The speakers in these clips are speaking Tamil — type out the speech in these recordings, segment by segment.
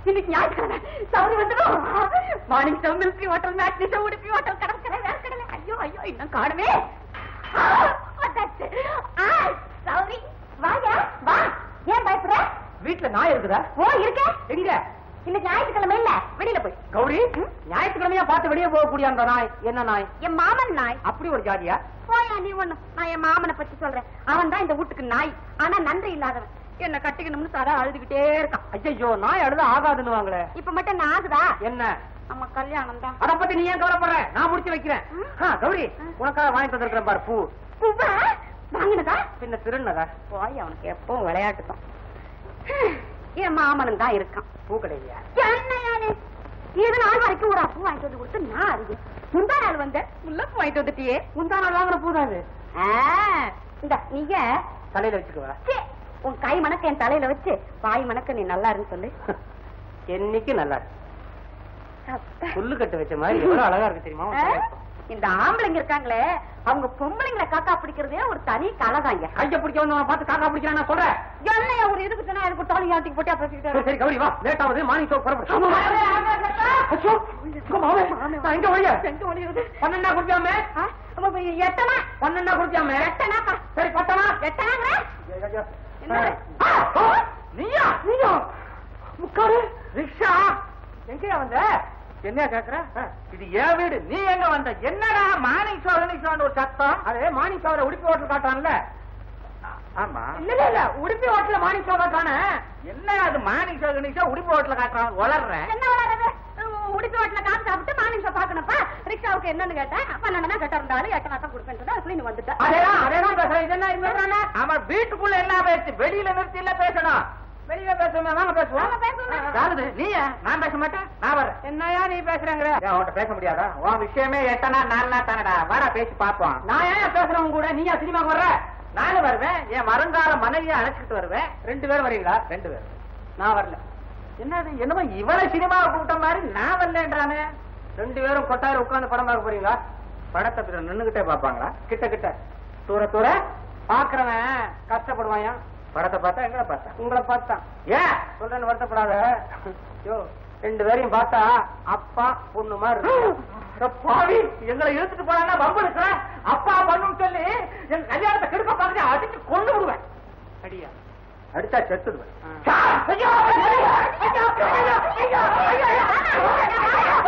இன்னைக்கு ஞாயிற்றுக்கிழமை சௌரி வந்துடும் morning show milky hotel matinee show Udupi hotel கடற்கரை வேர்க்கடலை ஐயோ ஐயோ இன்னும் காணுமே ஆ, வந்தாச்சு. ஆ, சௌரி வாயா வா ஏன் பயப்படுற வீட்டுல நாய் இருக்குதா ஓ இருக்க எங்க இன்னைக்கு ஞாயிற்றுக்கிழமை இல்ல வெளியில போய் கௌரி ஞாயிற்றுக்கிழமையா பார்த்து வெளியே போகக்கூடிய அந்த நாய் என்ன நாய் என் மாமன் நாய் அப்படி ஒரு ஜாதியா போயா நீ ஒண்ணு நான் என் மாமனை பத்தி சொல்றேன் அவன் தான் இந்த வீட்டுக்கு நாய் ஆனா நன்றி இல்லாதவன் என்ன கட்டிக்கணும்னு சதா அழுதுகிட்டே இருக்கான் ஐயோ நாய் அழுத ஆகாதுன்னு வாங்களே இப்ப மட்டும் நான் ஆகுதா என்ன நம்ம கல்யாணம் தான் அத பத்தி நீ ஏன் கவலைப்படுற நான் முடிச்சு வைக்கிறேன் ஆ, கௌரி உனக்காக வாங்கி தந்திருக்கிறேன் பாரு பூ பூவா வாங்கினதா பின்ன திருநதா போய் அவனுக்கு எப்பவும் விளையாட்டு தான் என் மாமனும் தான் இருக்கான் பூ கிடையா என்னையானே இது நாள் வரைக்கும் ஒரு பூ வாங்கிட்டு வந்து கொடுத்து நான் அறிவு முந்தா நாள் வந்த முல்லப்பூ வாங்கிட்டு வந்துட்டியே முந்தா நாள் வாங்குற பூ தான் இது ஆ, இந்த நீங்க தலையில வச்சுக்குவா சீ, உன் கை மணக்க என் தலையில வச்சு வாய் மணக்க நீ நல்லா இருன்னு சொல்லு என்னைக்கு நல்லா இருக்கு. அப்பா. புல்லு கட்டு வச்ச மாதிரி எவ்வளவு அழகா இருக்கு தெரியுமா உன் ஆ? தலையில? இந்த ஆம்பளைங்க இருக்காங்களே அவங்க பொம்பளைங்களை காக்கா பிடிக்கிறதே ஒரு தனி கலைதாங்க கைய பிடிக்க வந்து பார்த்து காக்கா பிடிக்கிறான் நான் சொல்றேன் என்னையா ஒரு இதுக்கு சொன்னா எனக்கு தோழி ஆட்டிக்கு போட்டு சரி, பேசிக்கிட்டு சரி கௌரி வா லேட் ஆகுது மார்னிங் ஷோ புறப்படு ஆமா, ஆமா, ஆமா, ஆமா. அச்சோ, உங்க மாமே, நான் எங்க ஒழிய செண்டு ஒளியுது. பன்னெண்டா குடிச்சாமே ஆ? அப்ப இப்ப எட்டனா பன்னெண்டா குடிச்சாமே எட்டனாப்பா சரி பத்தனா எட்டனாங்கிற என்ன? ஆ, ஆ, நீயா நீயா உட்காரு ரிக்ஷா எங்கயா வந்த என்ன கேக்குற இது ஏன் வீடு நீ எங்க வந்த என்னடா மார்னிங் ஷோ ஷோன்னு ஒரு சத்தம் அதே மார்னிங் ஷோல உடுப்பி ஹோட்டல் காட்டான்ல ஆமா இல்ல இல்ல இல்ல உடுப்பி ஹோட்டல்ல மார்னிங் ஷோ காட்டானே என்ன அது மார்னிங் ஷோ ஷோ உடுப்பி ஹோட்டல்ல காட்டுறான் வளர்றேன் என்ன வளருது உடுப்பி ஓட்டுல காசு சாப்பிட்டு மார்னிங் ஷோ பாக்கணும்ப்பா ரிக்ஷாவுக்கு என்னன்னு கேட்டேன் பன்னெண்டு கட்ட இருந்தாலும் எட்டு நாட்டம் கொடுப்பேன் சொல்லி அதுக்குள்ள நீ வந்துட்ட அதேதான் அதேதான் பேசுறேன் இது என்ன இது பேசுறானே அவன் வீட்டுக்குள்ள என்ன பேச்சு வெளியில நிறுத்தி இல்ல பேசணும் வெளியில பேசுவோமே வாங்க பேசுவோம் வாங்க பேசுவோமே. யாருது நீயா நான் பேச மாட்டேன் நான் வரேன் என்னையா நீ பேசுறேங்கிற அவன்கிட்ட பேச முடியாதா உன் விஷயமே எட்டனா நாலனா தானடா வாடா பேசி பாப்போம் நான் ஏன் பேசுறவங்க கூட நீயா சினிமாக்கு வர்ற நானும் வருவேன் என் வருங்கால மனைவியை அழைச்சிட்டு வருவேன் ரெண்டு பேரும் வரீங்களா ரெண்டு பேரும் நான் வரல என்னது என்னமோ இவனை சினிமாவை கூப்பிட்ட மாதிரி நான் வரலன்றானே ரெண்டு பேரும் கொட்டாயிரம் உட்கார்ந்து படம் பார்க்க போறீங்களா படத்தை பின்ன நின்னுகிட்டே பாப்பாங்களா கிட்ட கிட்ட தூர தூர பாக்குறவன் கஷ்டப்படுவான் படத்தை பார்த்தா எங்களை பார்த்தா உங்களை பார்த்தான் ஏன் சொல்றேன்னு வருத்தப்படாத யோ ரெண்டு பேரையும் பார்த்தா அப்பா பொண்ணு மாதிரி இருக்கு. அட பாவி எங்களை இழுத்துட்டு போனா பம்பு இருக்கிற அப்பா பண்ணுன்னு சொல்லி என் கல்யாணத்தை கெடுக்க பார்த்து அடிச்சு கொண்டு விடுவேன் அடியா அடிச்சா செத்துடுவேன் ஐயோ, ஐயோ, ஐயோ, ஐயோ, ஐயோ, ஐயோ,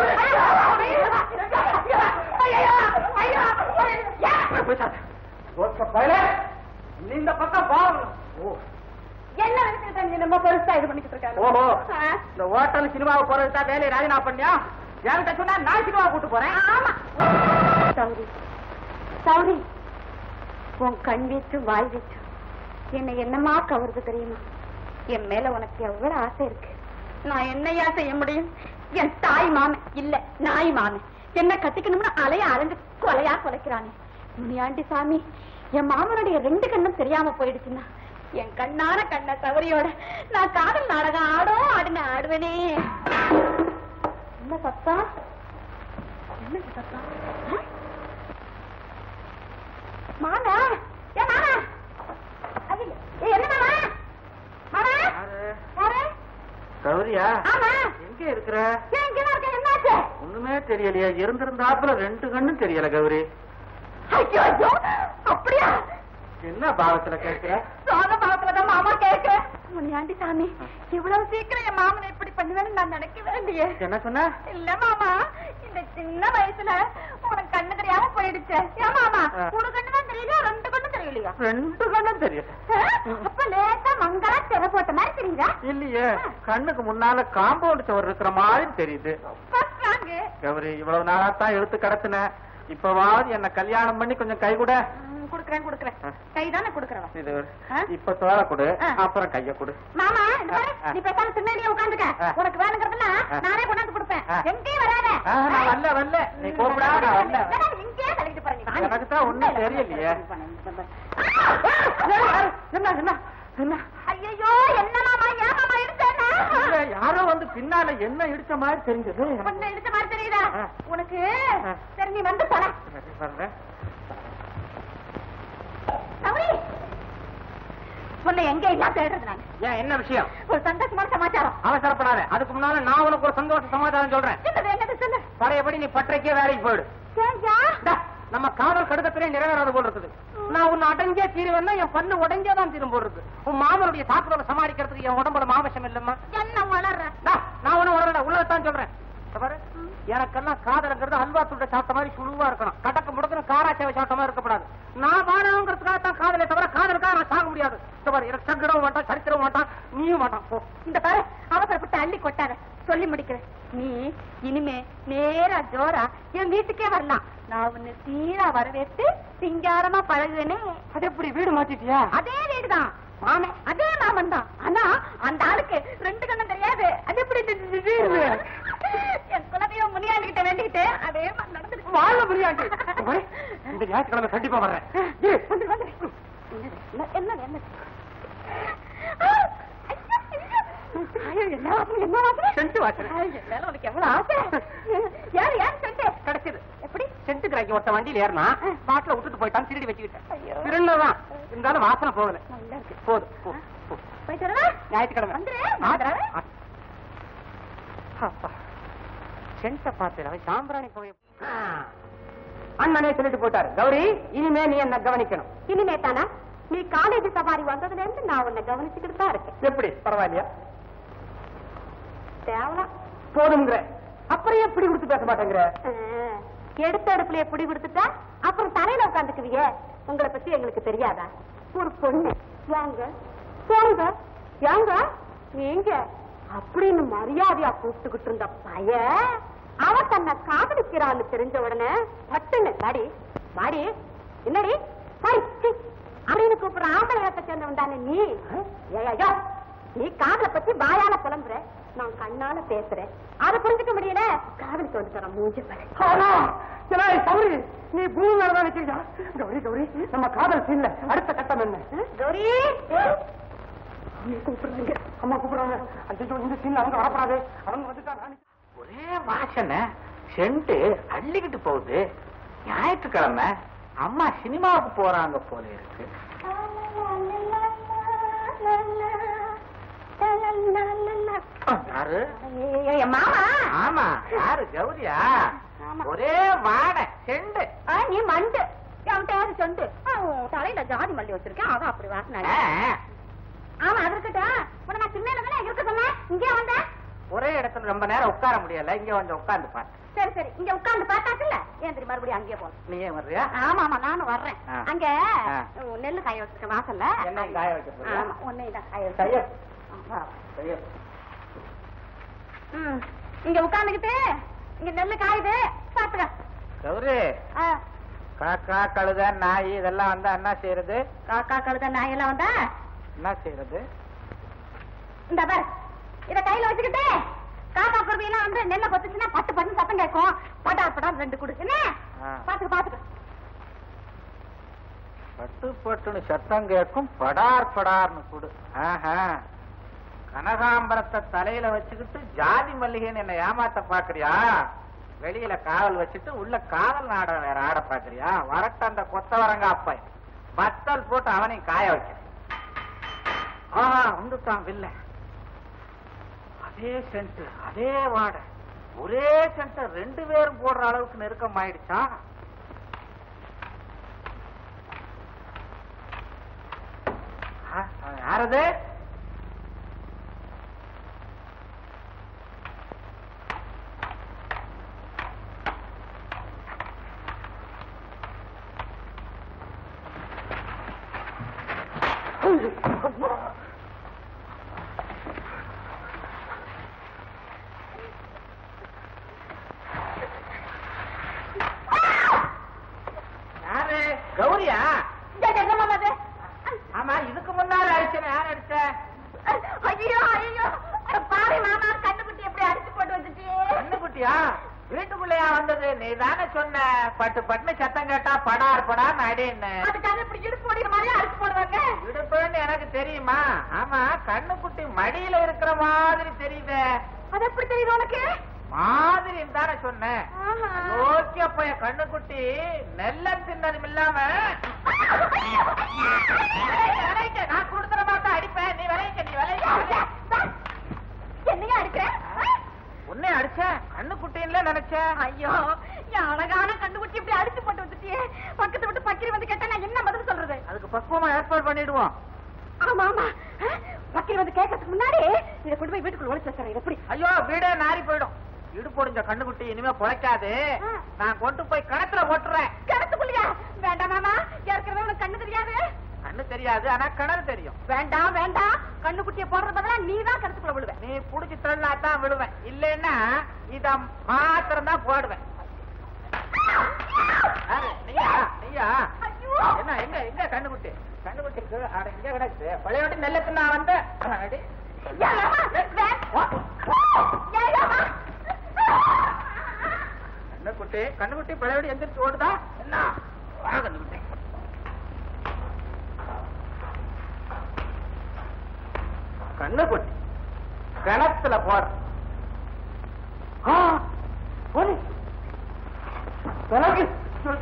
நீ இந்த பக்கம் பாருங்க ஓ என்ன நினைச்சுக்கிட்ட நீ நம்ம பெருசா இது பண்ணிக்கிட்டு இருக்காரு ஓஹோ ஆ. இந்த ஹோட்டல் சினிமாவுக்கு போறது தான் வேலையை ராஜினா பண்ணியா என்கிட்ட சொன்னா நான் சினிமா கூட்டு போறேன் ஆமா சௌரி சௌரி உன் கண் வீச்சு வாய் வீச்சு என்னை என்னமா கவருது தெரியுமா என் மேல உனக்கு எவ்வளவு ஆசை இருக்கு நான் என்னையா செய்ய முடியும் என் தாய் மாமன் இல்ல நாய் மாமன் என்ன கட்டிக்கணும்னு அலைய அலைஞ்சு கொலையா கொலைக்கிறானே முனியாண்டி சாமி என் மாமனுடைய ரெண்டு கண்ணும் தெரியாம போயிடுச்சுன்னா என் கண்ணான கண்ண சவரியோட நான் காதல் நாடகம் ஆடோ ஆடின ஆடுவேனே என்ன சத்தம் என்ன சத்தம் ஆ? மாமா ஏ மாமா ஐயோ, ஏ, என்ன மாமா மாமா யாரு கௌரியா ஆமா எங்க இருக்கிற ஏன் இங்கதான் இருக்க என்னாச்சு ஒண்ணுமே தெரியலையா இருந்திருந்தாப்புல ரெண்டு கண்ணும் தெரியல கௌரி ஐயோ ஐயோ அப்படியா என்ன பாவத்துல கேட்கிற சோக பாவத்துலதான் மாமா கேட்கிறேன் முனியாண்டி சாமி இவ்வளவு சீக்கிரம் என் மாமனை இப்படி பண்ணுவேன்னு நான் நினைக்கவே இல்லையே என்ன சொன்ன இல்ல மாமா இந்த சின்ன வயசுல உனக்கு கண்ணு தெரியாம போயிடுச்சு ஏன் மாமா ஆ. ஒரு கண்ணு தான் தெரியலையா ரெண்டு கண்ணு தெரியலையா ரெண்டு கண்ணும் தெரியல ஆ? அப்ப லேசா மங்களா திரை போட்ட மாதிரி தெரியுதா இல்லையே கண்ணுக்கு முன்னால காம்பவுண்ட் சுவர் இருக்கிற மாதிரி தெரியுது ஸ்ட்ராங் கௌரி இவ்வளவு நாளா தான் இழுத்து கடத்தின இப்பவாவது என்ன கல்யாணம் பண்ணி கொஞ்சம் கை கூட குடுக்கறேன் குடுக்கறேன் ஆ. கை தானே குடுக்கறவன் இது ஆ? இப்ப தோலை கொடு ஆ. அப்புறம் கைய கொடு மாமா இந்த பாரு, ஆ. நீ பேசாம பின்னாடியே உட்காந்துக்க ஆ. உனக்கு வேணுங்கிறதெல்லாம் ஆ. நானே கொண்டாந்து கொடுப்பேன் ஆ. எங்கேயும் வராத ஆ, நான் வரல, வரல. நீ கூப்பிடா, நான் வரல. வேணாம், இங்கேயே தள்ளிட்டு போறேன் நீ வாங்க. எனக்கு தான் ஒண்ணும் தெரியலையே. என்ன என்ன என்ன ஐயோ என்ன மாமா ஏன் மாமா இல்ல, எடுத்தேன்னா யாரோ வந்து பின்னால என்ன இடிச்ச மாதிரி தெரிஞ்சது உன்னை எடுத்த மாதிரி தெரியுதா ஆ. உனக்கு ஆ. சரி நீ வந்து தொலை வர்றேன். சௌரி உன்னை எங்க எல்லாம் தேடுறது நான் ஏன் என்ன விஷயம் ஒரு சந்தோஷமான சமாச்சாரம் அவசரப்படாத அதுக்கு முன்னால நான் உனக்கு ஒரு சந்தோஷ சமாதானம் சொல்றேன் என்னது என்னது சொல்லு பழையபடி நீ பற்றைக்கே வேலைக்கு போயிடு ஏய்யா? டா, நம்ம காதல் கடுக்கத்திலே நிறைவேறாத போல் இருக்குது நான் உன்னை அடைஞ்சே தீருவேன்னா என் பல்லு உடைஞ்சே தான் தீரும் போல் இருக்கு உன் மாமனுடைய தாக்குதலை சமாளிக்கிறதுக்கு என் உடம்புல மாவசம் இல்லம்மா என்ன வளர்ற டா, நான் ஒண்ணு உடனே உள்ளதான் சொல்றேன் இத பாரு எனக்கெல்லாம் காதலுங்கிறது அல்வா துண்டை சாப்பிட்ட மாதிரி சுழுவா இருக்கணும் கடக்க முடக்கணும் காராச்சேவை சாப்பிட்ட மாதிரி இருக்கக்கூடாது நான் வாழணுங்கிறதுக்காக தான் காதலை தவிர காதலுக்காக நான் சாக முடியாது இத பாரு எனக்கு சங்கடவும் மாட்டான் சரித்திரவும் மாட்டான் நீயும் மாட்டான் போ இந்த பாரு அவசரப்பட்டு அள்ளி கொட்டாத சொல்லி முடிக்கிறேன் நீ இனிமே நேரா ஜோரா என் வீட்டுக்கே வரலாம் நான் உன்னை சீரா வரவேற்று சிங்காரமா பழகுவேனே அது எப்படி வீடு மாத்திட்டியா அதே வீடுதான் மாமன் அதே மாமன் தான் ஆனா அந்த ஆளுக்கு ரெண்டு கண்ணும் தெரியாது அது எப்படி தெரிஞ்சது? என் குலதெய்வம் முனியாண்டி கிட்ட வேண்டிக்கிட்டு அதே மாதிரி நடந்துருக்கு வாழ முடியாது இந்த ஞாயிற்றுக்கிழமை கண்டிப்பா வர்றேன் இரு. வந்து வந்து என்ன என்ன என்ன ஆ, ஐயோ, ஐயோ. ஐயோ, என்ன வாசனை, என்ன வாசனை? சென்ட் வாசனை. ஐயோ, என் மேல உனக்கு எவ்வளவு ஆசை யாரு யாரு சென்ட் கிடைச்சது எப்படி சென்ட் கிராக்கி ஒருத்த வண்டியில ஏறினா பாட்டில விட்டுட்டு போயிட்டான் திருடி வச்சுக்கிட்டேன் ஐயோ. திருநதான் இருந்தாலும் வாசனை போகல நல்லா இருக்கு போதும் போ, போ. போயிட்டு வரவா? ஞாயிற்றுக்கிழமை வந்துரு, ஆ, வந்துரு. ஆ. அப்பா. சென்ட்ட பார்த்தேன் சாம்பிராணி போய் அண்ணனே சொல்லிட்டு போட்டாரு கௌரி இனிமே நீ என்ன கவனிக்கணும் இனிமே தானா நீ காலேஜ் சவாரி வந்ததுல இருந்து நான் உன்னை கவனிச்சுக்கிட்டு தான் இருக்கேன் எப்படி பரவாயில்லையா தேவலாம் போதுங்கிற அப்புறம் ஏன் பிடி கொடுத்து பேச மாட்டேங்கிற எடுத்த அடுப்புலயே புடி கொடுத்துட்டா அப்புறம் தலையில உட்காந்துக்குவீங்க உங்களை பத்தி எங்களுக்கு தெரியாதா ஒரு பொண்ணு வாங்க போங்க ஏங்க நீங்க அப்படின்னு மரியாதையா கூப்பிட்டுக்கிட்டு இருந்த பைய அவ தன்னை காதலிக்கிறான்னு தெரிஞ்ச உடனே பட்டுன்னு மாடி மாடி என்னடி பாடி சீ, அப்படின்னு கூப்பிடுற ஆம்பளையாட்ட சேர்ந்தவன் தானே நீ ஏய்யா நீ காதலை பத்தி வாயால புலம்புற நான் கண்ணால பேசுறேன் அதை புரிஞ்சுக்க முடியல காதலிக்கு வந்து தர மூஞ்சி பாரு ஆனா, ஏன்னா, தவறு நீ பூமி மேலதான் வச்சிருக்கா கௌரி கௌரி நம்ம காதல் சீன்ல அடுத்த கட்டம் என்ன கௌரி கூப்பிடுறாங்க அம்மா கூப்பிடுறாங்க அஞ்சோ இந்த சீன்ல அவங்க வரப்படாது அவங்க வந்துட்டா நான் ஒரே வாசனை சென்ட் அள்ளிக்கிட்டு போகுது ஞாயிற்றுக்கிழமை அம்மா சினிமாவுக்கு போறாங்க போல இருக்கு யாரு என் மாமா ஆமா யாரு கௌரியா ஆமா. ஒரே வாடை செண்டு ஆ, நீ மண்டு அவன்கிட்ட யாரு சொண்டு ஆ, உன் தலையில ஜாதி மல்லி வச்சிருக்கேன் அதான் அப்படி வாசனை ஆமா அது இருக்கட்டும் உன்னை நான் சின்ன தானே இருக்க சொன்னேன் இங்கே வந்த ஒரே இடத்துல ரொம்ப நேரம் உட்கார முடியல இங்க கொஞ்சம் உட்கார்ந்து பாரு சரி சரி இங்க உட்கார்ந்து பார்த்தாச்சுல்ல ஏன் தெரியும் மறுபடியும் அங்கேயே போகணும் நீ ஏன் வர்றியா ஆமா ஆமா நானும் வர்றேன் ஆ. அங்க ஆ. உன் நெல்லு காய வச்சிருக்க வாசல்ல என்ன காய வைக்க போறியா? ஆமா உன்னை தான் காய கைய. வச்சிருக்கேன் ஐயோ. ம் இங்க உட்கார்ந்துகிட்டு இங்க நெல்லு காயுது பாத்துக்க கௌரி ஆ, காக்கா கழுத நாய் இதெல்லாம் வந்தா என்ன செய்யறது காக்கா கழுத நாயெல்லாம் வந்தா என்ன செய்யறது இந்த பாரு இத கையில வச்சுக்கிட்டு காக்கா குருவி எல்லாம் வந்து நெல்ல கொத்துச்சுன்னா பட்டு பட்டு சத்தம் கேட்கும் படா படா ரெண்டு குடு என்ன ஆ. பாத்துக்க பாத்துக்க பட்டு பட்டுன்னு சத்தம் கேட்கும் படார் படார்னு கொடு ஆஹா கனகாம்பரத்தை தலையில வச்சுக்கிட்டு ஜாதி மல்லிகைன்னு என்ன ஏமாத்த பாக்குறியா வெளியில காவல் வச்சுட்டு உள்ள காவல் நாடகம் வேற ஆட பாக்குறியா வரட்ட அந்த கொத்தவரங்க அப்பை பத்தல் போட்டு அவனையும் காய வைக்க ஆஹா வந்துட்டான் வில்ல அதே சென்ட் அதே வாடை ஒரே சென்ட் ரெண்டு பேரும் போடுற அளவுக்கு நெருக்கம் ஆயிடுச்சா ஆ, யாரது யாரு கௌரியா இந்த ஜெகமா அது ஆமா இதுக்கு முன்னால அடிச்சேன் யார் அடிச்ச ஐயோ ஐயோ பாரு மாமா கண்ணுக்குட்டி எப்படி அடிச்சு போட்டு வச்சுச்சு கண்ணுக்குட்டியா வீட்டுக்குள்ளயா வந்தது நீ தானே சொன்ன பட்டு பட்டுன்னு சத்தம் கேட்டா படார் படார் அடின்னு அதுக்காக இப்படி இடுப்பு ஓடிக்கிற மாதிரியே அடிச்சு போடுவாங்க இடுப்புன்னு எனக்கு தெரியுமா ஆமா கண்ணுக்குட்டி மடியில இருக்கிற மாதிரி தெரியுதே அது எப்படி தெரியுது உனக்கு மாதிரி தானே சொன்னேன் ஆமா. நோக்கிய பையன் கண்ணுக்குட்டி நெல்ல தின்னதும் இல்லாம விளைக்க, விளைக்க, நான் கொடுத்துற மாட்டேன் அடிப்பேன் நீ விளைக்க நீ விளைக்க என்னையா அடிக்கிற உன்னை அடிச்ச கண்ணுக்குட்டின்ல நினைச்சேன் ஐயோ என் அழகான கண்டுபிடிச்சி இப்படி அடிச்சு போட்டு வச்சுட்டியே பக்கத்து விட்டு பக்கிரி வந்து கேட்டா நான் என்ன பதில் சொல்றது அதுக்கு பக்குவமா ஏற்பாடு பண்ணிடுவோம் ஆமா ஆமா பக்கிரி வந்து கேட்கறதுக்கு முன்னாடி இதை கொண்டு போய் வீட்டுக்குள்ள ஒளிச்சு வச்சுறேன் எப்படி ஐயோ வீடே நாரி போயிடும் இடு பொடிஞ்ச கண்ணுக்குட்டி இனிமே பொழைக்காது ஆ. நான் கொண்டு போய் கிணத்துல போட்டுறேன் கிணத்துக்குள்ளியா வேண்டாம் மாமா ஏற்கனவே உனக்கு கண்ணு தெரியாது கண்ணு தெரியாது ஆனா கிணறு தெரியும் வேண்டாம் வேண்டாம் கண்ணுக்குட்டியை போடுறது பதிலா நீ தான் கிணத்துக்குள்ள விழுவ நீ புடிச்சு தள்ளா தான் விழுவேன் இல்லைன்னா இத மாத்திரம் தான் போடுவேன் யாரு? நீயா நீயா ஐயோ என்ன எங்க எங்க கண்ணுக்குட்டி கண்ணுக்குட்டி இருக்கு. அட இங்க கிடக்கு பழையோட்டி நெல்லத்து நான் வந்த அடி. ஏன் மாமா? வே- ஏன் மாமா? கண்ணுக்குட்டி கண்ணுக்குட்டி பழையோடி எந்திரிச்சு ஓடுதா என்ன வா கண்ணுக்குட்டி கண்ணுக்குட்டி கிணத்துல போற ஆ, போலி. விலகு.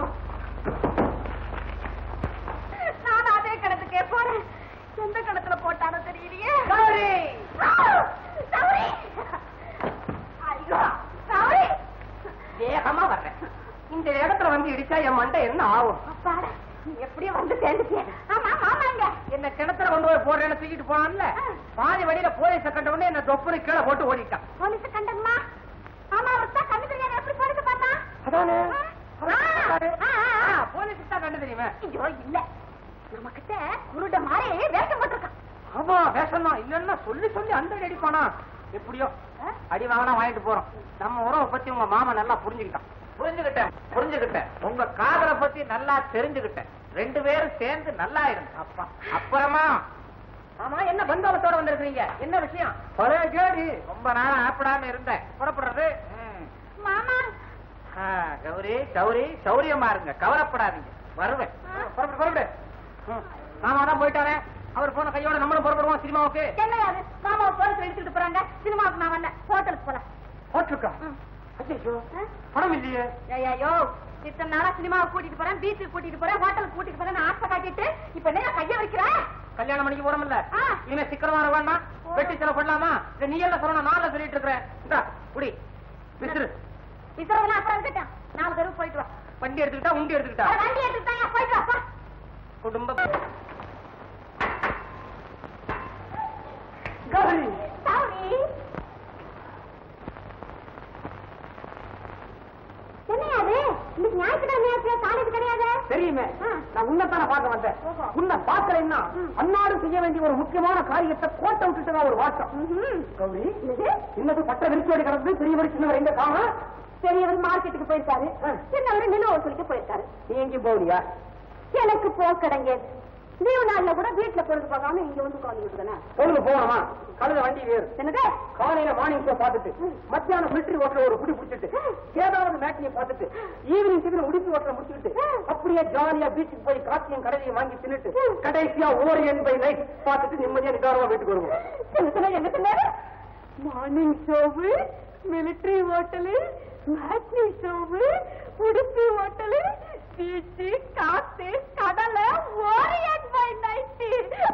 நான் அதே கிணத்துக்கே போறேன் எந்த கிணத்துல போட்டானோ தெரியலையே கௌரி! சௌரி! ஐயோ சௌரி! வேகமா வர்றேன் இந்த இடத்துல வந்து இடிச்சா என் மண்டை என்ன ஆகும் அப்பாடா, நீ எப்படியோ வந்து சேர்ந்துட்டியே. ஆமா, ஆமாங்க. என்ன கிணத்துல கொண்டு போய் போடுறேன்னு தூக்கிட்டு போனான்ல ஆ. பாதி வழியில போலீஸ கண்ட உடனே என்ன தொப்புனு கீழே போட்டு ஓடிட்டான் போலீஸ கண்டம்மா. ஆமா, அவர்தான் கண்ணு தெரியாத எப்படி போலீஸ பார்த்தா? அதானே ஆ, ஆ, ஆ, ஆ. போலீஸுக்கு தான் கண்டு தெரியுமே ஐயோ, இல்ல. நம்மகிட்ட குருட மாதிரி வேஷம் போட்டிருக்கான். ஆமா வேஷம் தான் இல்லன்னா சொல்லி சொல்லி அந்த அடி அடிப்பானா எப்படியோ ஆ? அடி வாங்கினா வாங்கிட்டு போறோம் நம்ம உறவை பத்தி உங்க மாமா நல்லா புரிஞ்சுக்கிட்டான் புரிஞ்சுக்கிட்டேன் புரிஞ்சுக்கிட்டேன் உங்க காதலை பத்தி நல்லா தெரிஞ்சுக்கிட்டேன் ரெண்டு பேரும் சேர்ந்து நல்லா இருந்தோம் அப்பா அப்புறமா ஆமா என்ன பந்தோபத்தோட வந்திருக்கீங்க என்ன விஷயம் பழைய கேடி ரொம்ப நாளா ஆப்பிடாம இருந்தேன் புறப்படுறது ம். மாமா ஆ, கௌரி கௌரி சௌரியமா இருங்க கவலைப்படாதீங்க வருவேன் புறப்படு புறப்படு ம். மாமா தான் போயிட்டாரே அவர் போன கையோட நம்மளும் புறப்படுவோம் சினிமாவுக்கு என்னையா அது? மாமாவை போலீஸ் எடுத்துட்டு போறாங்க சினிமாவுக்கு நான் வரல ஹோட்டலுக்கு போலாம் போட்டிருக்கா ம். ஐயோ ஆ? படம் இல்லையே ஐயோ இத்தனை நாளா சினிமாவுக்கு கூட்டிட்டு போறேன் பீச்சுக்கு கூட்டிட்டு போறேன் ஹோட்டலுக்கு கூட்டிட்டு போறேன் ஆசை காட்டிட்டு இப்ப என்ன கைய வைக்கிற கல்யாணம் பண்ணிக்க போறோம்ல ஆ. இனிமே சிக்கரமா வேண்டாம் ஓ. வெட்டி செலவு பண்ணலாமா இல்ல நீ எல்லாம் சொல்லணும் நான் சொல்லிட்டு இருக்கிறேன் இந்தா குடி விசிறு விசாரணை அப்புறம் இருக்கட்டும் நாலு தெருவு போயிட்டு வா வண்டி எடுத்துக்கிட்டா உண்டி எடுத்துக்கிட்டா அட, வண்டி எடுத்துட்டாயா போயிட்டு வாப்பா குடும்ப கௌரி சாரி என்னையா அது இன்னைக்கு ஞாயிற்றுக்கிழமை காலேஜ் கிடையாது தெரியுமே ஆ. நான் உன்னைத்தானே பார்க்க வந்தேன் ஓஹோ. உன்னை பார்க்கலைன்னா ம். அன்னாடு செய்ய வேண்டிய ஒரு முக்கியமான காரியத்தை கோட்டை விட்டுட்டு தான் ஒரு வாட்டம் ம்ஹும். கௌரி என்னது? இன்னது பட்ட விரிச்சோடி கிடந்து பெரியவர் சின்னவர் எங்க காணோம் பெரியவர் மார்க்கெட்டுக்கு போயிருக்காரு ஆ. சின்னவர் நிலவு வசூலிக்க போயிருக்காரு நீ எங்கேயும் போகலையா எனக்கு போக்கடங்க லீவு நாள்ல கூட வீட்டுல பொழுது பார்க்காம இங்க வந்து உட்காந்துட்டு தானே பொழுது போகணுமா கழுத வண்டி வேறு என்னது காலையில மார்னிங் ஷோ பார்த்துட்டு மத்தியானம் மிலிட்டரி ஓட்டுற ஒரு குடி பிடிச்சிட்டு ஏதாவது மேட்னியை பார்த்துட்டு ஈவினிங் சீக்கிரம் உடுப்பி ஓட்டுற முடிச்சுட்டு அப்படியே ஜாலியா பீச்சுக்கு போய் காட்சியும் கடையிலையும் வாங்கி தின்னுட்டு கடைசியா ஓரியன் பை நைட் பார்த்துட்டு நிம்மதியா நிதானமா வீட்டுக்கு வருவோம் என்ன சொன்ன என்ன சொன்னாரு morning show military hotel matinee show Udupi hotel beach காத்து கடல ஓரியன் பை நைட்டு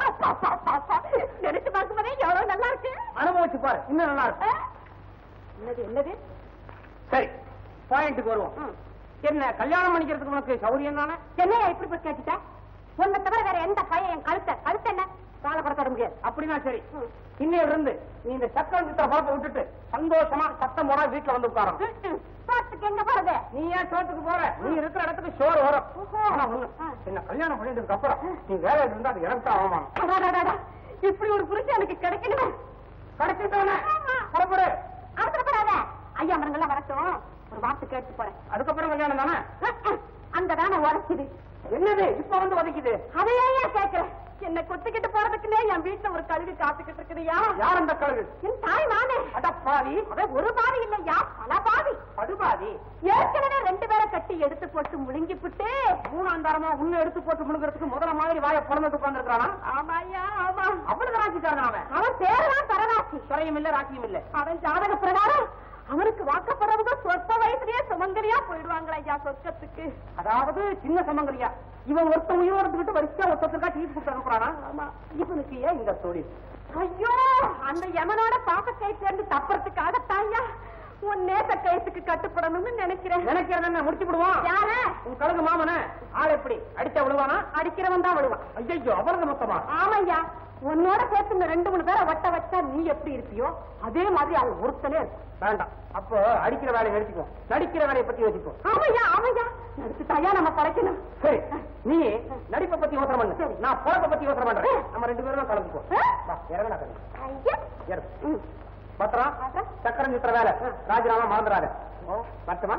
நினைச்சு பார்க்கும்போதே எவ்வளவு நல்லா இருக்கு அனுபவிச்சு பாரு இன்னும் நல்லா ஆ? இருக்கும் என்னது என்னது சரி பாயிண்ட்டுக்கு வருவோம் ம். என்ன கல்யாணம் பண்ணிக்கிறதுக்கு உனக்கு சௌரியம் தானே என்னையா இப்படி போய் கேட்டுட்ட உன்னை தவிர வேற எந்த பையன் என் கழுத்தை கழுத்து என்ன காலை கடத்த முடியாது அப்படின்னா சரி ம். இன்னையில இருந்து நீ இந்த சக்கரம் சித்திர பார்த்து விட்டுட்டு சந்தோஷமா சத்தம் போட வீட்டுல வந்து உட்காரணும் ம், ம். பாத்துக்கு எங்க போறது நீ ஏன் சோத்துக்கு போற நீ இருக்கிற இடத்துக்கு சோறு வரும் ஓஹோ. ஆனா ஒண்ணு, ஆ. என்ன கல்யாணம் பண்ணிட்டதுக்கு அப்புறம் நீ வேலை இருந்தா அது எனக்கு தான் அவமானம் அடாடாடாடா, இப்படி ஒரு புருஷன் எனக்கு கிடைக்கணுமே கிடைச்சிட்டவன ஆமா. புறப்படு அவசரப்படாத ஐயா மரங்கள்லாம் வரட்டும் ஒரு வார்த்தை கேட்டு போறேன் அதுக்கப்புறம் கல்யாணம் தானே அங்கதானே உரைக்குது என்னது இப்ப வந்து உதைக்குது அதையே ஏன் கேக்குறேன் என்ன கொத்திக்கிட்டு போறதுக்குன்னே என் வீட்டுல ஒரு கல்வி காத்துக்கிட்டு இருக்குதுயா யார் அந்த கழுகு என் தாய் மானே அடப்பாவி அட ஒரு பாவி இல்லையா பல பாவி படுபாவி ஏற்கனவே ரெண்டு பேரை கட்டி எடுத்து போட்டு முழுங்கி புட்டு மூணாம் தாரமா உன்னை எடுத்து போட்டு முழுகிறதுக்கு முதல்ல மாதிரி வாய பிறந்துட்டு உட்காந்துருக்கானா ஆமாய்யா ஆமா அவ்வளவு ராசிக்காரன் அவன் அவன் பேரெல்லாம் தரராசி துறையும் இல்ல ராசியும் இல்ல அவன் ஜாதக பிரகாரம் அவனுக்கு வாக்கப்படுறவங்க சொற்ப வயசுலயே சுமங்கலியா போயிடுவாங்களா ஐயா சொர்க்கத்துக்கு அதாவது சின்ன சமங்கரியா இவன் ஒருத்த உயிரோடு இருந்துகிட்டு வரிசையா ஒருத்தருக்கா டீ கொடுத்து அனுப்புறானா ஆமா. இவனுக்கு ஏன் இந்த தொழில் ஐயோ அந்த யமனோட பாப்ப கைத்துல இருந்து தப்புறதுக்காகத்தாயா உன் நேச கைத்துக்கு கட்டுப்படணும்னு நினைக்கிறேன் எனக்கு என்ன முடிச்சு விடுவான் யார உன் கழுகு மாமன ஆள் எப்படி அடிச்சா விடுவானா அடிக்கிறவன் தான் விடுவான் ஐயோ அவ்வளவு மொத்தமா ஆமையா உன்னோட சேர்த்து இந்த ரெண்டு மூணு பேரை ஒட்ட வச்சா நீ எப்படி இருப்பியோ அதே மாதிரி அது ஒருத்தனே இருக்கும் வேண்டாம் அப்போ அடிக்கிற வேலையை நிறுத்திக்குவோம் நடிக்கிற வேலையை பத்தி யோசிப்போம் ஆமையா ஆமையா நடிச்சு தாயா நம்ம படைக்கணும் சரி நீ நடிப்பை பத்தி யோசனை பண்ணு நான் பொழப்பை பத்தி யோசனை பண்றேன் நம்ம ரெண்டு பேரும் கலந்துப்போம் வா, இறங்குடா கண்ணு. ஐயா இறங்கு. ம். பத்திரம் அப்புறம்? சக்கரம் சுத்துற வேலை ராஜினாமா மறந்துடாத பத்துமா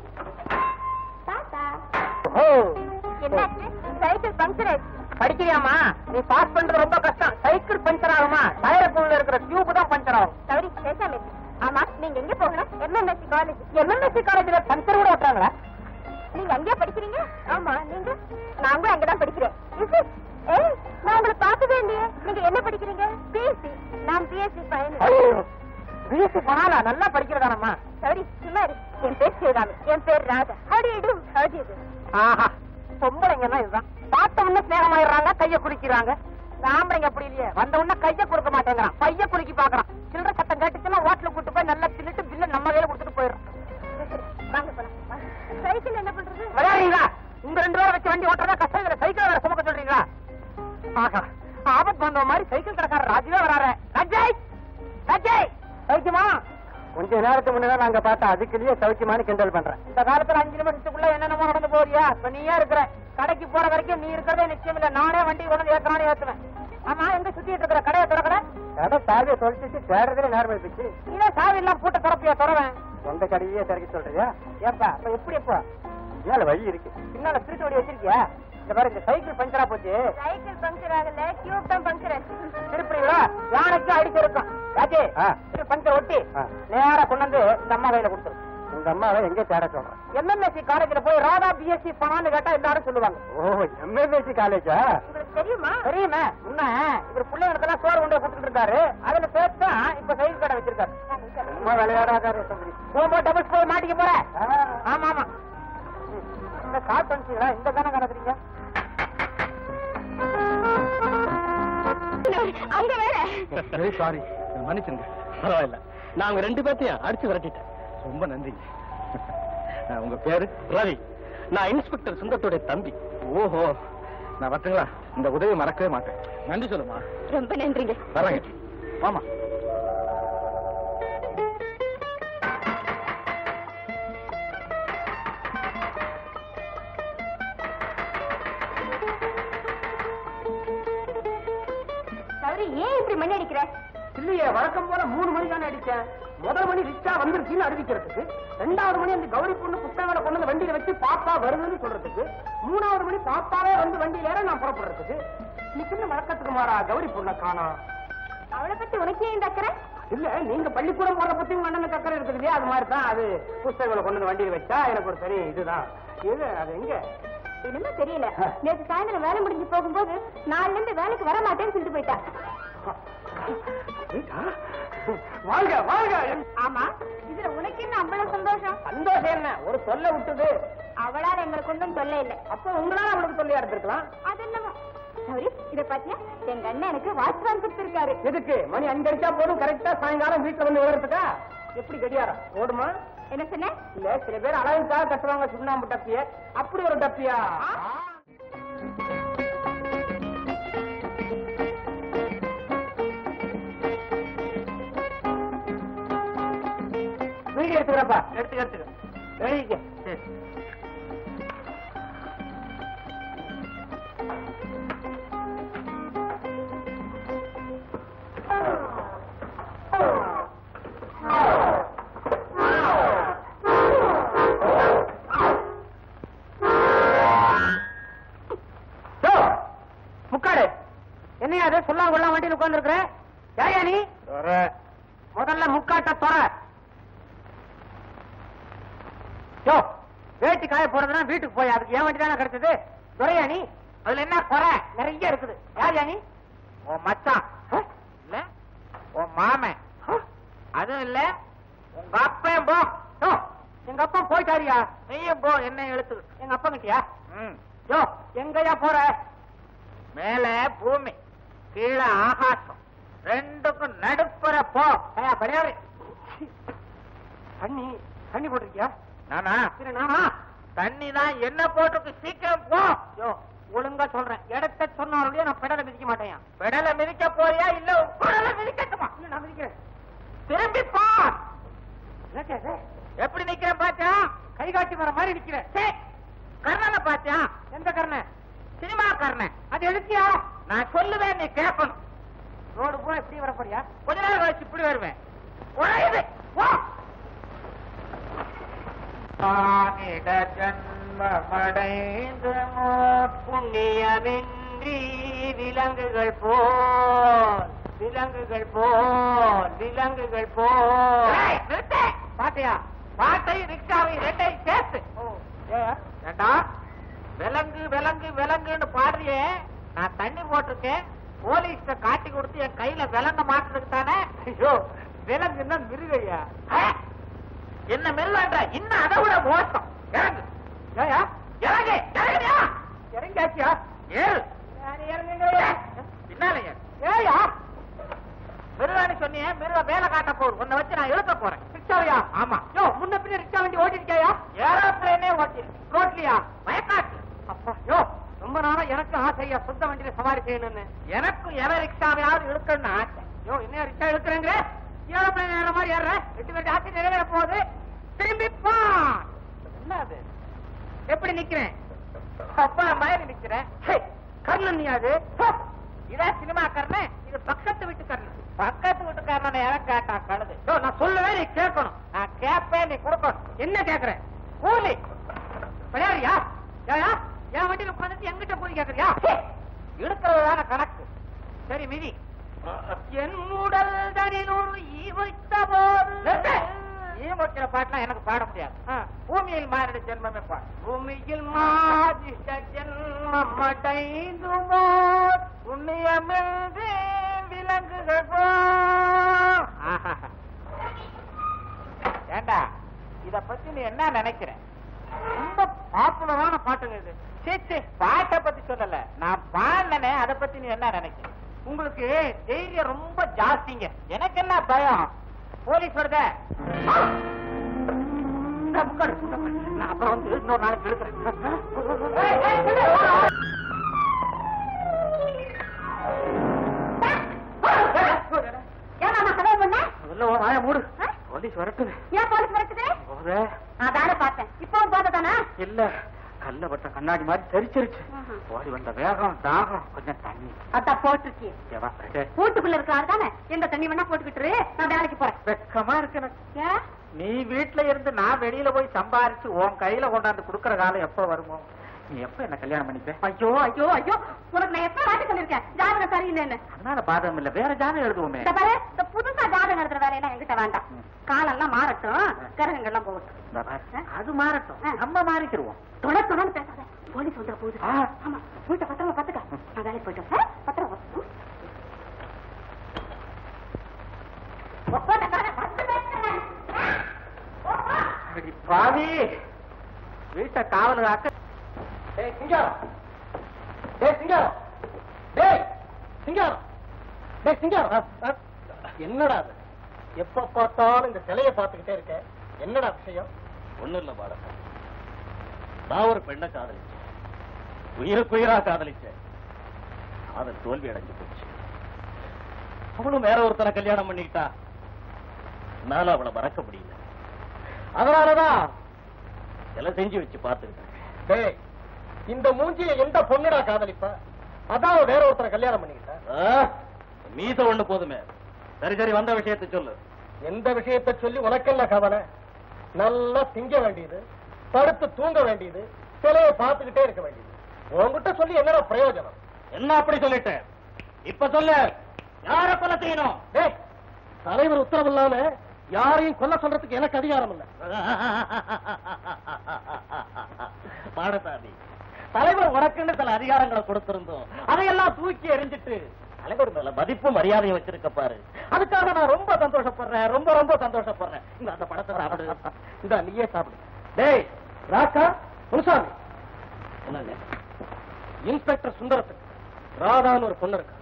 தாத்தா ஓ என்னாச்சு சைக்கிள் பஞ்சர் ஆயிடுச்சு படிக்கிறியாமா நீ பாஸ் பண்றது ரொம்ப கஷ்டம் சைக்கிள் பஞ்சர் ஆகுமா டயருக்குள்ள இருக்கிற டியூப் தான் பஞ்சர் ஆகும் சௌரி பேசாம இரு. ஆமா நீங்க எங்க போகணும் எம்என்எஸ்சி காலேஜ் எம்என்எஸ்சி காலேஜ்ல பஞ்சர் கூட ஓட்டுறாங்களா நீங்க அங்கேயே படிக்கிறீங்க ஆமா நீங்க நான் கூட அங்கதான் படிக்கிறேன் Is it? ஏய் நான் உங்களை பார்த்ததே இல்லையே நீங்க என்ன படிக்கிறீங்க பிஎஸ்சி நான் பிஎஸ்சி ஃபைனல் பிஎஸ்சி போனாலா நல்லா படிக்கிறதானம்மா சரி சும்மா இரு. என் பேர் சிவகாமி என் பேர் ராதா ஹடி டு ஹடி டு ஆஹா பொம்பளைங்கன்னா இதுதான் பார்த்த உடனே ஸ்நேகமாயிடுறாங்க கைய குலுக்கிறாங்க ஆம்பளைங்க அப்படி இல்லையே வந்த உடனே கைய கொடுக்க மாட்டேங்கிறான் பைய குலுக்கி பாக்குறான் சில்லற சத்தம் கேட்டுச்சுன்னா ஹோட்டலுக்கு கூட்டு போய் நல்லா தின்னுட்டு பில்ல நம்ம கையில கொடுத்துட்டு போயிடும் வாங்க போலாம் வாங்க. சைக்கிள் என்ன பண்றது விளையாடுறீங்களா உங்க ரெண்டு பேரும் வச்சு வண்டி ஓட்டுறதா கஷ்டம் இதுல சைக்கிள் வேற சுமக்க சொல்றீங்களா ஆஹா ஆபத்து வந்த மாதிரி சைக்கிள் கடைக்காரர் ராஜுவே வராரு ரஜய் ரஜய் சௌக்கியமா கொஞ்ச நேரத்துக்கு முன்னாடி நாங்க பார்த்தா அதுக்குள்ளேயே சௌக்கியமானு கிண்டல் பண்றேன் இந்த காலத்துல அஞ்சு நிமிஷத்துக்குள்ள என்னென்னமோ நடந்து போறியா இப்ப நீயே இருக்கிற கடைக்கு போற வரைக்கும் நீ இருக்கிறதே நிச்சயம் இல்ல நானே வண்டி கொண்டு ஏற்றானே ஏத்துவேன் ஆமா எங்க சுத்திட்டு இருக்கிற கடையை திறக்கற கடை சாவியை தொலைச்சிட்டு தேடுறதுல நேரம் இருந்துச்சு நீதான் சாவி எல்லாம் பூட்ட திறப்பியா திறவேன் சொந்த கடையே திறக்க சொல்றியா ஏப்பா அப்ப எப்படி எப்போ மேல வழி இருக்கு பின்னால திருட்டு வழி வச்சிருக்கியா இந்த பாரு இந்த சைக்கிள் பஞ்சரா போச்சு சைக்கிள் பஞ்சர் ஆகல டியூப் தான் பஞ்சர் ஆச்சு திருப்பீங்களா யானைக்கு அடிச்சிருக்கான் ராஜே திரு பஞ்சர் ஒட்டி ஆ. நேரா கொண்டு வந்து இந்த அம்மா கையில கொடுத்துரு உங்க அம்மாவை எங்க தேட சொல்றேன் எம்எம்எஸ்சி காலேஜ்ல போய் ராதா பிஎஸ்சி பண்ணான்னு கேட்டா எல்லாரும் சொல்லுவாங்க ஓ எம்எல்ஏசி காலேஜா உங்களுக்கு தெரியுமா தெரியுமே உன்ன இவர் பிள்ளைங்களுக்கெல்லாம் சோறு கொண்டு கொடுத்துட்டு இருக்காரு அதுல சேர்த்து தான் இப்ப சைக்கிள் கடை வச்சிருக்காரு சும்மா விளையாடாதாரு தம்பி போகும்போது டபுள்ஸ் போய் மாட்டிக்க போற ஆமா ஆமா ம். இந்த கால் பண்ணிச்சீங்களா இந்த தானே கணக்குறீங்க அங்க வேற வெரி சாரி மன்னிச்சுங்க பரவாயில்ல நான் உங்க ரெண்டு பேர்த்தையும் அடிச்சு விரட்டிட்டேன் ரொம்ப நன்றி அஹ், உங்க பேரு ரவி நான் இன்ஸ்பெக்டர் சுந்தரத்துடைய தம்பி ஓஹோ நான் வரட்டுங்களா இந்த உதவி மறக்கவே மாட்டேன் நன்றி சொல்லுமா ரொம்ப நன்றிங்க வரேங்க வாமா சௌரி ஏன் இப்படி மணி அடிக்கிற இல்லையே வழக்கம் போல மூணு மணி தானே அடிச்சேன் முதல் மணி ரிச்சா வந்துருச்சுன்னு அறிவிக்கிறதுக்கு ரெண்டாவது மணி அந்த கௌரி பொண்ணு புத்தகங்களை கொண்டு வந்து வண்டியில வச்சு பாப்பா வருதுன்னு சொல்றதுக்கு மூணாவது மணி பாப்பாவே வந்து வண்டியில ஏற நான் புறப்படுறதுக்கு இன்னைக்கு என்ன வழக்கத்துக்கு மாறா கௌரி பொண்ணை காணோம் அவளை பத்தி உனக்கு ஏன் இந்த அக்கறை இல்ல நீங்க பள்ளிக்கூடம் போற பத்தி உங்க அண்ணனுக்கு அக்கறை இருக்குது இல்லையா அது மாதிரி தான் அது புஸ்தகங்களை கொண்டு வந்து வண்டியில வச்சா எனக்கு ஒரு பெரிய இதுதான் இது அது எங்க என்னமோ தெரியல நேற்று சாயந்தரம் வேலை முடிஞ்சு போகும்போது நாளைல இருந்து வேலைக்கு வர மாட்டேன்னு சொல்லிட்டு போயிட்டா வாழ்க வாழ்க ஆமா இதுல உனக்கு என்ன அவ்வளவு சந்தோஷம் சந்தோஷம் என்ன ஒரு சொல்ல விட்டுது அவளால எங்களுக்கு ஒன்றும் தொல்லை இல்லை அப்ப உங்களால அவளுக்கு சொல்லியா இருந்திருக்கலாம் அது என்னமோ சௌரி இத பாத்தியா எங்க அண்ணன் எனக்கு வாட்ச்மேன் கொடுத்திருக்காரு எதுக்கு மணி அஞ்சு அடிச்சா போதும் கரெக்டா சாயங்காலம் வீட்டுல வந்து விவரத்துக்கா எப்படி கடியாரம் ஓடுமா என்ன சொன்ன இல்ல சில பேர் அழகுக்காக கட்டுவாங்க சுண்ணாம்பு டப்பிய அப்படி ஒரு டப்பியா வீடியோ எடுத்துக்கிறப்பா எடுத்துக்க எடுத்துக்க எழுதிக்க யோ, முக்காடு என்னையா அது சொல்லாம கொள்ளாம வண்டியில் உட்கார்ந்து யாரையா நீ முதல்ல முக்காட்ட தொற யோ வேட்டி காய போறதுன்னா வீட்டுக்கு போய் அதுக்கு ஏன் வண்டி தானே கிடைச்சது துறையா நீ அதுல என்ன குறை நிறைய இருக்குது யாரையா நீ உன் மச்சான் இல்ல உன் மாமன் அதுவும் இல்ல உங்க அப்பன் போ யோ, எங்க அப்பா போயிட்டாரியா நீயும் போ என்ன எழுத்து எங்க அப்பா கிட்டயா யோ எங்கயா போற மேல பூமி கீழே ஆகாசம் ரெண்டுக்கும் நடுப்புற போ ஐயா படையாரு தண்ணி தண்ணி போட்டிருக்கியா நானா நானா தண்ணி தான் என்ன போட்டுருக்கு சீக்கிரம் போ யோ ஒழுங்கா சொல்றேன் இடத்த சொன்னாலும் நான் பெடலை மிதிக்க மாட்டேன் பெடலை மிதிக்க போறியா இல்ல பெடலை மிதிக்கட்டுமா இல்ல நான் மிதிக்கிறேன் திரும்பி பா எப்படி நிக்கிறேன் பாத்தியா கை காட்டி வர மாதிரி நிக்கிறேன் கர்ணனை பாத்தியா எந்த கர்ணன் சினிமா கர்ணன் அது எழுத்தியா நான் சொல்லுவேன் நீ கேட்கணும் ரோடு பூரா இப்படி வர போறியா கொஞ்ச நேரம் கழிச்சு இப்படி வருவேன் உழையுது போ ஆனிட ஜன்மமடைந்து புண்ணியமின்றி விலங்குகள் போல் விலங்குகள் போல் விலங்குகள் போல் பாட்டியா பாட்டை ரிக்ஷாவை ரெண்டை சேர்த்து ஏண்டா விலங்கு விலங்கு விலங்குன்னு பாடுறியே நான் தண்ணி போட்டிருக்கேன் போலீஸ்ட காட்டி கொடுத்து என் கையில விலங்க மாட்டுறதுக்கு தானே ஐயோ விலங்குன்னா மிருகையா என்ன மெல்லான்ற இன்னும் அதை விட மோசம் இறங்கு ஏயா இறங்கு இறங்குயா இறங்காச்சியா ஏறு பின்னால ஏறு ஏயா மிருகானு சொன்னியே மிருக வேலை காட்ட போகுது உன்னை வச்சு நான் இழுக்க போறேன் ரிக்ஷாவையா ஆமா யோ முன்ன பின்ன ரிக்ஷா வண்டி ஓட்டிருக்கியா ஏரோப்ளேனே ஓட்டி ரோட்லியா வயக்காட்டு அப்பா யோ ரொம்ப நாளா எனக்கு ஆசையா சொந்த வண்டியில சவாரி செய்யணும்னு எனக்கும் எவ ரிக்ஷாவையாவது இழுக்கணும்னு ஆசை யோ என்ன ரிக்ஷா இழுக்கிறேங்க ஏரோப்ளேன் ஏற மாதிரி ஏற எட்டு பேர் ஆசை நிறைவேற போகுது திரும்பி பா என்ன அது எப்படி நிக்கிறேன் அப்பா மாதிரி நிக்கிறேன் கர்ணன் நீ அது இதான் சினிமா கர்ணன் இது பக்கத்து வீட்டுக்காரன் பக்கத்து வீட்டுக்காரன் யாரும் கேட்டா கழுது யோ, நான் சொல்லுவேன் நீ கேட்கணும் நான் கேட்பேன் நீ கொடுக்கணும் என்ன கேக்குறேன் கூலி விளையாடுறியா ஏயா என் வண்டியில உட்காந்துட்டு எங்கிட்ட கூலி கேக்குறியா இழுக்கிறதுதான கணக்கு சரி மிதி என் உடல் தனில் ஒரு ஈ வைத்த போது ஈ வைக்கிற பாட்டுலாம் எனக்கு பாட முடியாது பூமியில் மாறிட ஜென்மமே பாடு பூமியில் மாதிஷ்ட ஜென்மம் அடைந்து போர் புண்ணியமின்றி விலங்குகள் போ ஏண்டா இத பத்தி நீ என்ன நினைக்கிற ரொம்ப பாப்புலரான பாட்டுங்க இது சரி சரி பாட்டை பத்தி சொல்லல நான் பாடினே அதை பத்தி நீ என்ன நினைக்கிற உங்களுக்கு தைரியம் ரொம்ப ஜாஸ்திங்க எனக்கு என்ன பயம் போலீஸ் வருத நான் அப்புறம் வந்து இன்னொரு நாளைக்கு எடுக்கிறேன் ஏன் நான் கதவை பண்ண உள்ள வா, வாயை மூடு ஆ? போலீஸ் வரட்டுது ஏன் போலீஸ் வரட்டுது போதே நான் தானே பார்த்தேன் இப்போ போத தானே இல்ல கல்ல பட்ட கண்ணாடி மாதிரி தெரிச்சிருச்சு ஆஹா. ஓடி வந்த வேகம் தாகம் கொஞ்சம் தண்ணி அதான் போட்டுருக்கீ ஏவா, ரெண்டு. வீட்டுக்குள்ள இருக்கிறாரு தானே எந்த தண்ணி வேணா போட்டுக்கிட்டு இரு, நான் வேலைக்கு போறேன் வெக்கமா இருக்கு எனக்கு ஏன் நீ வீட்டுல இருந்து நான் வெளியில போய் சம்பாரிச்சு உன் கையில கொண்டாந்து குடுக்கற காலம் எப்ப வருமோ நீ எப்ப என்ன கல்யாணம் பண்ணிப்ப ஐயோ ஐயோ ஐயோ உனக்கு நான் எப்ப வாட்டி சொல்லிருக்கேன் ஜாதகம் சரியில்லைன்னு அதனால பாதகம் இல்ல வேற ஜாதகம் எழுதுவோமே இந்த பாரு இந்த புதுசா ஜாதகம் எழுதுற வேலையெல்லாம் என்கிட்ட வேண்டாம் ம். காலெல்லாம் மாறட்டும் கிரகங்கள்லாம் போகட்டும் இந்த பாரு, ஆ? அது மாறட்டும் ஆ. நம்ம மாறிக்கிருவோம் தொட தொடர்ந்து பேசாத போலீஸ் வந்துட போகுது ஆ. ஆமா வீட்டை பத்திரமா பாத்துக்க நான் வேலைக்கு போயிட்டோம் ஆ? பத்திரமா ம். ஒப்பந்த காரன் வந்து பேசுறேன். ஆ? ஓப்பா. அடி பாவி வீட்டை காவல் காக்க டேய் சிங்காரம் டேய் சிங்காரம் டேய் சிங்காரம் டேய் சிங்காரம் அ, அ, என்னடா அது எப்ப பார்த்தாலும் இந்த சிலையை பார்த்துக்கிட்டே இருக்க என்னடா விஷயம் ஒண்ணும் இல்ல பாடம் நான் ஒரு பெண்ணை காதலிச்சேன் உயிருக்கு உயிரா காதலிச்சேன் காதல் தோல்வி அடைஞ்சு போச்சு அவளும் வேற ஒருத்தனை கல்யாணம் பண்ணிக்கிட்டா என்னால அவளை மறக்க முடியல அதனாலதான் சில செஞ்சு வச்சு பார்த்துக்கிட்டேன் இந்த மூஞ்சிய எந்த பொண்ணுடா காதலிப்ப அதான் வேற ஒருத்தரை கல்யாணம் பண்ணிக்கிட்ட மீச ஒண்ணு போதுமே சரி சரி வந்த விஷயத்தை சொல்லு எந்த விஷயத்தை சொல்லி உனக்கெல்லாம் கவலை நல்லா திங்க வேண்டியது படுத்து தூங்க வேண்டியது சிலையை பார்த்துக்கிட்டே இருக்க வேண்டியது உன்கிட்ட சொல்லி என்னடா பிரயோஜனம் என்ன அப்படி சொல்லிட்டேன் இப்ப சொல்லு யார கொலை செய்யணும் டேய் தலைவர் உத்தரவு இல்லாம யாரையும் கொல்ல சொல்றதுக்கு எனக்கு அதிகாரம் இல்ல பாடசாமி தலைவர் உனக்குன்னு சில அதிகாரங்களை கொடுத்திருந்தோம் அதையெல்லாம் தூக்கி எறிஞ்சிட்டு தலைவர் மேல மதிப்பும் மரியாதையும் வச்சிருக்க பாரு அதுக்காக நான் ரொம்ப சந்தோஷப்படுறேன் ரொம்ப ரொம்ப சந்தோஷப்படுறேன் இந்த அந்த படத்தை சாப்பிடு இந்த நீயே சாப்பிடு டேய் ராக்கா முனுசாமி என்னங்க இன்ஸ்பெக்டர் சுந்தரத்துக்கு ராதான்னு ஒரு பொண்ணு இருக்கு